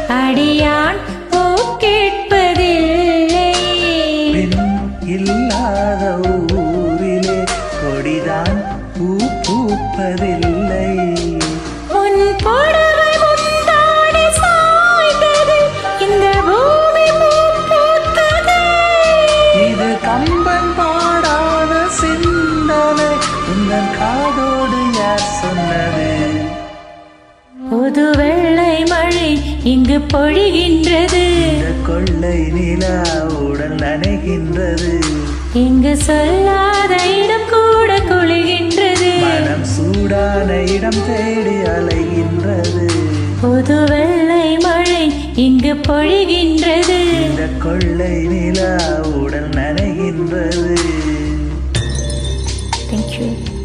அடியான் பூ கேட்பதில்லை பெண் இல்லாத ஊரிலே கொடிதான் பூ பூப்பதில்லை உன் புடவை முந்தாடி சாய்ந்தது இந்த பூமி பூ பூத்தது இது கம்பன் பாடாத சிந்தனை உந்தன் காதோடு யார் சொன்னது புது வெள்ளை மழை இங்கு பொழிகின்றது இந்த கொள்ளை நிலா உடல் நனைகின்றது இங்கு சொல்லாத இடம் கூட குளிகின்றது மனம் சூடான இடம் தேடி அலைகின்றது புது வெள்ளை மழை இங்கு பொழிகின்றது இந்த கொள்ளை நிலா உடல் நனைகின்றது தேங்க்யூ